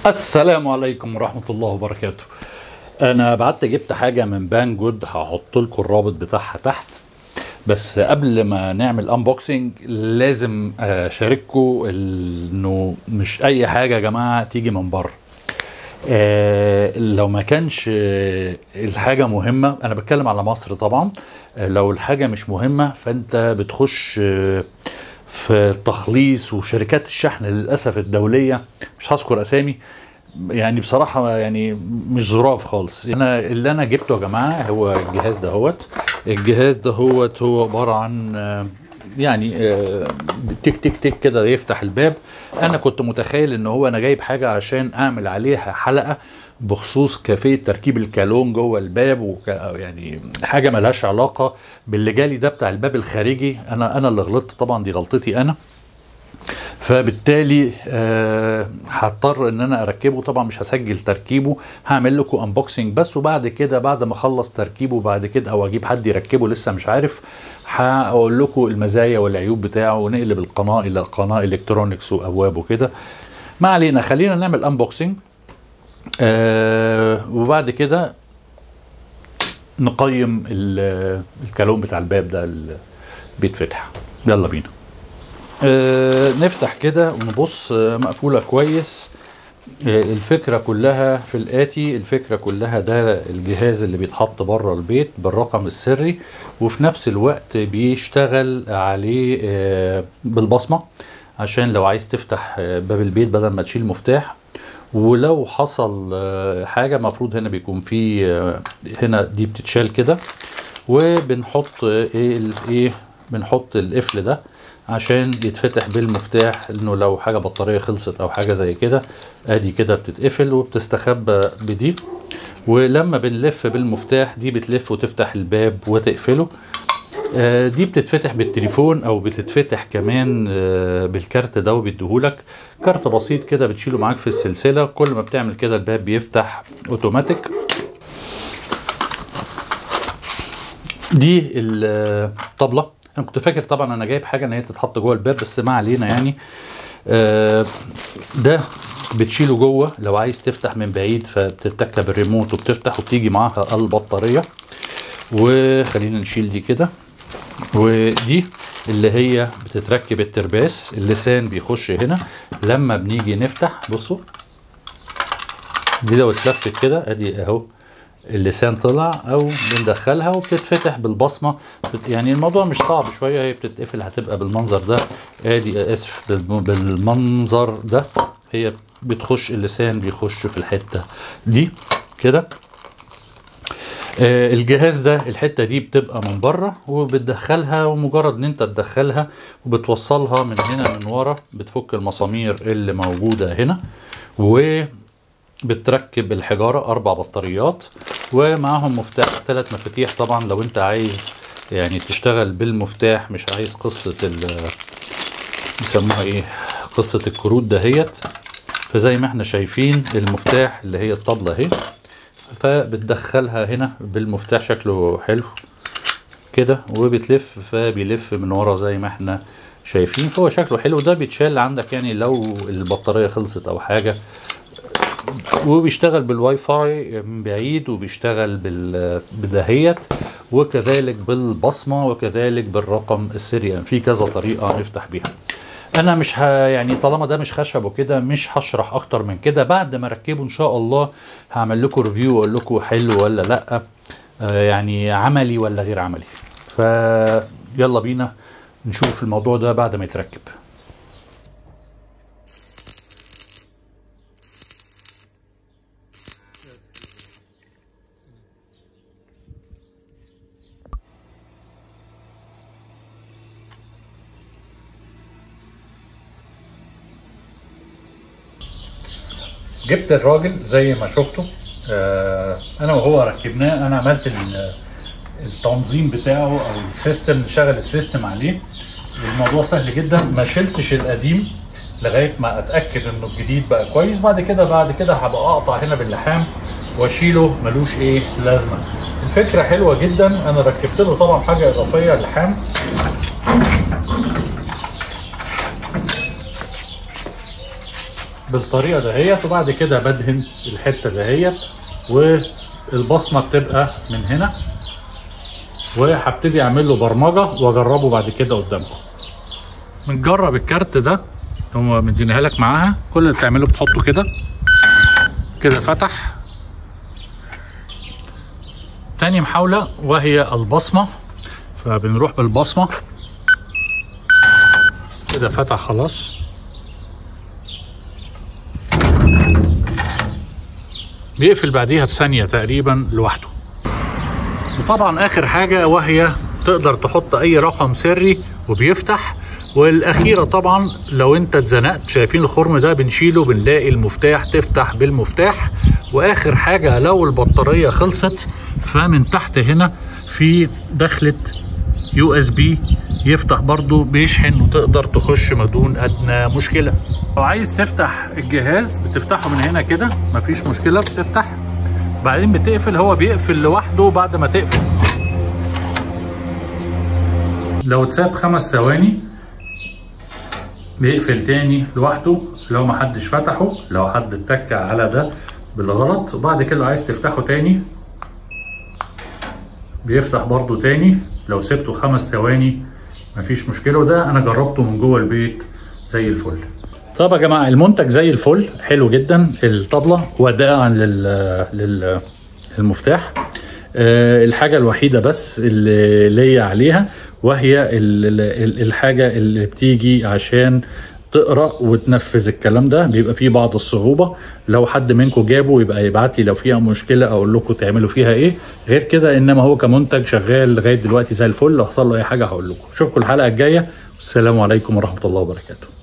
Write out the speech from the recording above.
السلام عليكم ورحمة الله وبركاته أنا بعت جبت حاجة من بان جود هحط لكم الرابط بتاعها تحت بس قبل ما نعمل انبوكسنج لازم اشارككم انه مش اي حاجة يا جماعة تيجي من بره آه لو ما كانش آه الحاجة مهمة أنا بتكلم على مصر طبعا آه لو الحاجة مش مهمة فأنت بتخش آه في التخليص وشركات الشحن للأسف الدولية مش هذكر أسامي يعني بصراحة يعني مش ظراف خالص أنا اللي أنا جبته يا جماعة هو الجهاز ده هوت الجهاز ده هوت هو عبارة عن آه يعني آه، تك تك تك كده يفتح الباب انا كنت متخيل ان هو انا جايب حاجه عشان اعمل عليها حلقه بخصوص كيفيه تركيب الكالون جوه الباب وك يعني حاجه ملهاش علاقه باللي جالي ده بتاع الباب الخارجي انا انا اللي غلطت طبعا دي غلطتي انا فبالتالي آه، هضطر ان انا اركبه طبعا مش هسجل تركيبه هعمل لكم انبوكسنج بس وبعد كده بعد ما اخلص تركيبه بعد كده او اجيب حد يركبه لسه مش عارف هقول لكم المزايا والعيوب بتاعه ونقلب القناه الى قناه الكترونكس وابواب وكده ما علينا خلينا نعمل انبوكسنج آه وبعد كده نقيم ال- الكالون بتاع الباب ده اللي بيتفتح يلا بينا آه، نفتح كده ونبص آه، مقفولة كويس آه، الفكرة كلها في الآتي الفكرة كلها ده الجهاز اللي بيتحط بره البيت بالرقم السري وفي نفس الوقت بيشتغل عليه آه، بالبصمة عشان لو عايز تفتح آه، باب البيت بدل ما تشيل مفتاح ولو حصل آه، حاجة مفروض هنا بيكون في آه، هنا دي بتتشال كده وبنحط آه، ايه ال- ايه بنحط القفل ده عشان يتفتح بالمفتاح انه لو حاجه بطاريه خلصت او حاجه زي كده ادي كده بتتقفل وبتستخبى بدي ولما بنلف بالمفتاح دي بتلف وتفتح الباب وتقفله آه، دي بتتفتح بالتليفون او بتتفتح كمان آه، بالكارت ده وبيديهولك كارت بسيط كده بتشيله معاك في السلسله كل ما بتعمل كده الباب بيفتح اوتوماتيك دي الطبله انا كنت فاكر طبعا انا جايب حاجه ان هي تتحط جوه الباب بس ما علينا يعني آه، ده بتشيله جوه لو عايز تفتح من بعيد فبتتكى بالريموت وبتفتح وبتيجي معاها البطاريه وخلينا نشيل دي كده ودي اللي هي بتتركب الترباس اللسان بيخش هنا لما بنيجي نفتح بصوا دي لو اتلفت كده ادي اهو اللسان طلع او بندخلها وبتتفتح بالبصمه بت- يعني الموضوع مش صعب شويه هي بتتقفل هتبقى بالمنظر ده ادي اسف بالم- بالمنظر ده هي بتخش اللسان بيخش في الحته دي كده آه، الجهاز ده الحته دي بتبقى من بره وبتدخلها ومجرد ان انت تدخلها وبتوصلها من هنا من ورا بتفك المسامير اللي موجوده هنا و بتركب الحجارة أربع بطاريات ومعاهم مفتاح ثلاث مفاتيح طبعا لو أنت عايز يعني تشتغل بالمفتاح مش عايز قصة ال بيسموها إيه قصة الكروت دهيت فزي ما احنا شايفين المفتاح اللي هي الطبلة اهي فبتدخلها هنا بالمفتاح شكله حلو كده وبتلف فبيلف من ورا زي ما احنا شايفين فهو شكله حلو ده بيتشال عندك يعني لو البطارية خلصت أو حاجة وبيشتغل بالواي فاي من بعيد وبيشتغل بال بدهيت وكذلك بالبصمه وكذلك بالرقم السري يعني في كذا طريقه نفتح بيها انا مش ه... يعني طالما ده مش خشب وكده مش هشرح اكتر من كده بعد ما اركبه ان شاء الله هعمل لكم ريفيو واقول لكم حلو ولا لا آه يعني عملي ولا غير عملي فيلا بينا نشوف الموضوع ده بعد ما يتركب جبت الراجل زي ما شفته آه انا وهو ركبناه انا عملت ال- التنظيم بتاعه او السيستم نشغل السيستم عليه الموضوع سهل جدا ما شلتش القديم لغايه ما اتاكد انه الجديد بقى كويس بعد كده بعد كده هبقى اقطع هنا باللحام واشيله ملوش ايه لازمه الفكره حلوه جدا انا ركبت له طبعا حاجه اضافيه لحام بالطريقه دهيت وبعد كده بدهن الحته دهيت والبصمه بتبقى من هنا وهبتدي اعمل له برمجه واجربه بعد كده قدامكم بنجرب الكارت ده هو مدينها لك معاها كل اللي بتعمله بتحطه كده كده فتح تاني محاولة وهي البصمة فبنروح بالبصمة كده فتح خلاص بيقفل بعديها بثانية تقريبا لوحده وطبعا اخر حاجة وهي تقدر تحط اي رقم سري وبيفتح والاخيرة طبعا لو انت اتزنقت شايفين الخرم ده بنشيله بنلاقي المفتاح تفتح بالمفتاح واخر حاجة لو البطارية خلصت فمن تحت هنا في دخلة يو اس بي يفتح برضو بيشحن وتقدر تخش ما دون ادنى مشكله لو عايز تفتح الجهاز بتفتحه من هنا كده مفيش مشكله بتفتح بعدين بتقفل هو بيقفل لوحده بعد ما تقفل لو اتساب خمس ثواني بيقفل تاني لوحده لو ما حدش فتحه لو حد اتك على ده بالغلط وبعد كده عايز تفتحه تاني بيفتح برضو تاني لو سبته خمس ثواني مفيش مشكله وده انا جربته من جوه البيت زي الفل طب يا جماعه المنتج زي الفل حلو جدا الطبله وداعا لل لل المفتاح أه الحاجه الوحيده بس اللي ليا عليها وهي ال ال الحاجه اللي بتيجي عشان تقرا وتنفذ الكلام ده بيبقى فيه بعض الصعوبه لو حد منكم جابه يبقى يبعت لي لو فيها مشكله اقول لكم تعملوا فيها ايه غير كده انما هو كمنتج شغال لغايه دلوقتي زي الفل لو حصل له اي حاجه هقول لكم اشوفكم الحلقه الجايه والسلام عليكم ورحمه الله وبركاته